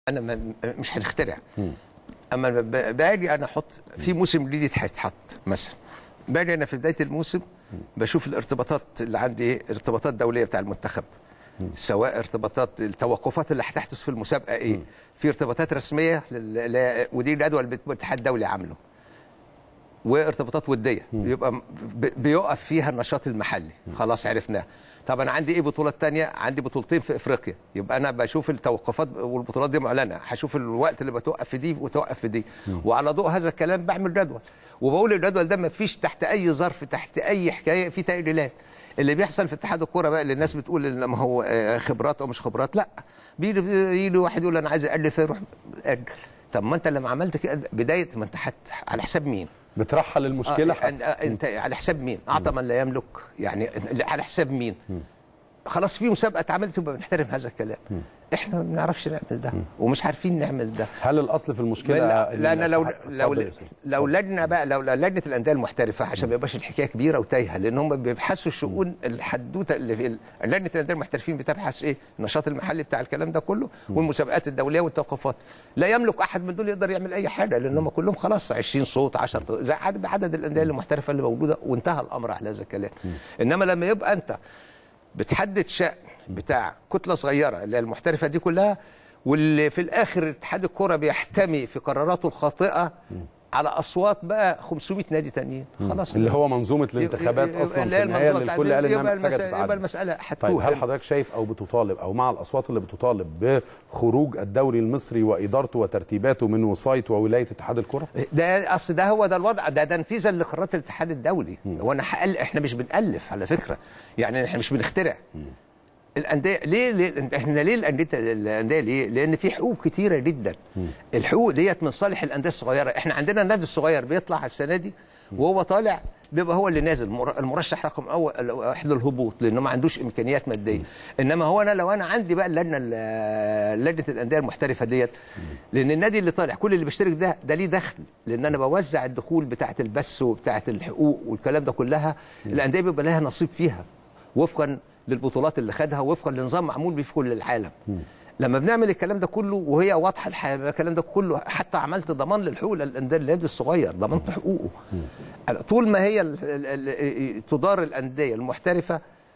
انا ما مش هنخترع اما ب- باجي انا احط في موسم جديد هيتحط مثلا باجي انا في بدايه الموسم بشوف الارتباطات اللي عندي ايه ارتباطات دوليه بتاع المنتخب سواء ارتباطات التوقفات اللي هتحدث في المسابقه ايه في ارتباطات رسميه لل- ل- ودي الجدول اللي الاتحاد الدولي عامله وارتباطات وديه يبقى م- ب- بيقف فيها النشاط المحلي خلاص عرفناه طب انا عندي ايه بطولات تانية عندي بطولتين في افريقيا يبقى انا بشوف التوقفات والبطولات دي معلنه هشوف الوقت اللي بتوقف في دي وتوقف في دي وعلى ضوء هذا الكلام بعمل جدول وبقول الجدول ده ما فيش تحت اي ظرف تحت اي حكايه في تأجيلات اللي بيحصل في اتحاد الكوره بقى اللي الناس بتقول ان ما هو آه، خبرات او مش خبرات لا بيجي يجي واحد يقول انا عايز اقل فيروح اجل طب ما انت لما عملت كده بدايه ما انت حت على حساب مين؟ بترحل المشكله آه أنت- انت على حساب مين؟ اعطى من لا يملك يعني على حساب مين؟ خلاص في مسابقه اتعملت يبقى بنحترم هذا الكلام احنا ما بنعرفش نعمل ده ومش عارفين نعمل ده هل الاصل في المشكله لا, لا انا لو الاتحاد- لو اتفضل يا أستاذ. لو لجنه بقى لو لو لجنه الانديه المحترفه عشان ما يبقاش الحكايه كبيره وتايهه لان هم بيبحثوا الشؤون الحدوته اللي في ال- لجنه الانديه المحترفين بتبحث ايه؟ النشاط المحلي بتاع الكلام ده كله والمسابقات الدوليه والتوقفات لا يملك احد من دول يقدر يعمل اي حاجه لان هم كلهم خلاص 20 صوت 10 صوت، زي عدد عدد الانديه المحترفه اللي موجوده وانتهى الامر على هذا الكلام انما لما يبقى انت بتحدد شأن بتاع كتله صغيره اللي هي المحترفه دي كلها واللي في الاخر اتحاد الكره بيحتمي في قراراته الخاطئه على اصوات بقى 500 نادي تانيين خلاص اللي هو منظومه الانتخابات يبقى- اصلا اللي في هي النهايه المنظومة اللي بتاعت- الكل قال انها يبقى محتاجه المسألة- يبقى تتعدل المساله طيب هتتوه هل حضرتك شايف او بتطالب او مع الاصوات اللي بتطالب بخروج الدوري المصري وادارته وترتيباته من وصايه وولايه اتحاد الكره؟ ده اصل ده هو ده الوضع ده تنفيذا لقرارات الاتحاد الدولي وانا حقل احنا مش بنالف على فكره يعني احنا مش بنخترع الانديه ليه, ليه احنا ليه الانديه الانديه ليه؟ لان في حقوق كتيره جدا الحقوق ديت من صالح الانديه الصغيره احنا عندنا النادي الصغير بيطلع السنه دي وهو طالع بيبقى هو اللي نازل مر- المرشح رقم اول واحد للهبوط لانه ما عندوش امكانيات ماديه انما هو انا لو انا عندي بقى اللجنه ال- لجنه الانديه المحترفه ديت لان النادي اللي طالع كل اللي بيشترك ده ده ليه دخل لان انا بوزع الدخول بتاعه البث وبتاعه الحقوق والكلام ده كلها الانديه بيبقى لها نصيب فيها وفقا للبطولات اللي خدها وفقا لنظام معمول بيه في كل العالم لما بنعمل الكلام ده كله وهي واضحه الح- الكلام ده كله حتى عملت ضمان للحقوق للانديه النادي الصغير ضمنت حقوقه طول ما هي ال- ال- ال- تدار الانديه المحترفه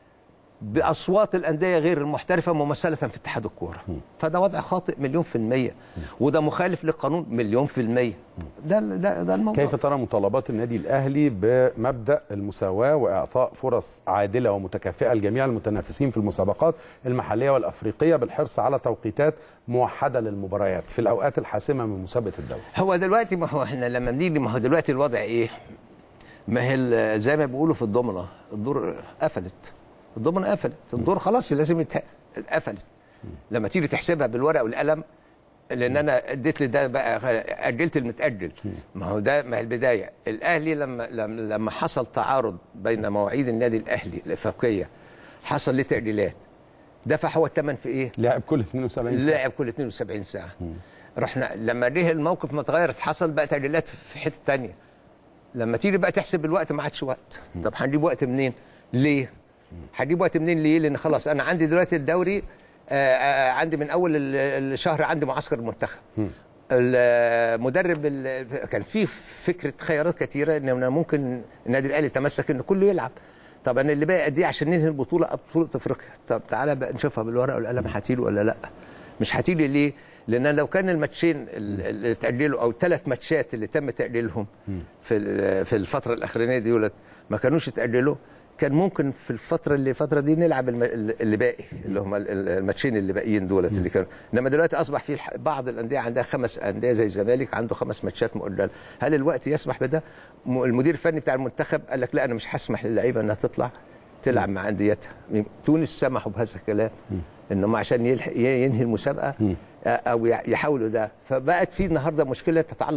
باصوات الانديه غير المحترفه ممثله في اتحاد الكوره فده وضع خاطئ مليون في الميه وده مخالف للقانون مليون في الميه ده ده, ده الموضوع كيف ترى مطالبات النادي الاهلي بمبدا المساواه واعطاء فرص عادله ومتكافئه لجميع المتنافسين في المسابقات المحليه والافريقيه بالحرص على توقيتات موحده للمباريات في الاوقات الحاسمه من مسابقه الدوري هو دلوقتي ما هو احنا لما بنيجي ما هو دلوقتي الوضع ايه؟ ما هي ال- زي ما بيقولوا في الضمنه الدور قفلت الضمنه قفلت الدور خلاص لازم يتح- اتقفلت لما تيجي تحسبها بالورق والقلم لان انا اديت لده بقى اجلت المتاجل ما هو ده ما هي البدايه الاهلي لما لما لما حصل تعارض بين مواعيد النادي الاهلي الافريقيه حصل ليه تاجيلات دفع هو الثمن في ايه؟ لعب كل 72 ساعه لعب كل 72 ساعه رحنا لما جه الموقف ما اتغيرت حصل بقى تأجيلات في حته تانية لما تيجي بقى تحسب الوقت ما عادش وقت طب هنجيب وقت منين ليه هنجيب وقت منين ليه لان خلاص انا عندي دلوقتي الدوري آه، آه، عندي من اول ال- الشهر عندي معسكر المنتخب المدرب ال- كان في فكره خيارات كثيره ان أنا ممكن النادي الاهلي يتمسك ان كله يلعب طب انا اللي باقي قد ايه عشان ننهي البطوله بطوله افريقيا طب تعالى بقى نشوفها بالورقه والقلم هتيجي ولا لا مش هتيجي ليه لان لو كان الماتشين ال- اللي اتاجلوا او ثلاث ماتشات اللي تم تاجيلهم في ال- في الفتره الاخرانيه دي ولد ما كانوش اتاجلوا كان ممكن في الفتره اللي الفتره دي نلعب الم- اللي باقي اللي هم ال- ال- الماتشين اللي باقيين دولت اللي كانوا انما دلوقتي اصبح في الح- بعض الانديه عندها خمس انديه زي الزمالك عنده خمس ماتشات مؤجله هل الوقت يسمح بده م- المدير الفني بتاع المنتخب قال لك لا انا مش هسمح للعيبه انها تطلع تلعب مع انديتها تونس سمحوا بهذا الكلام انهم عشان يلحق ينهي المسابقه او يحاولوا ده فبقت في النهارده مشكله تتعلق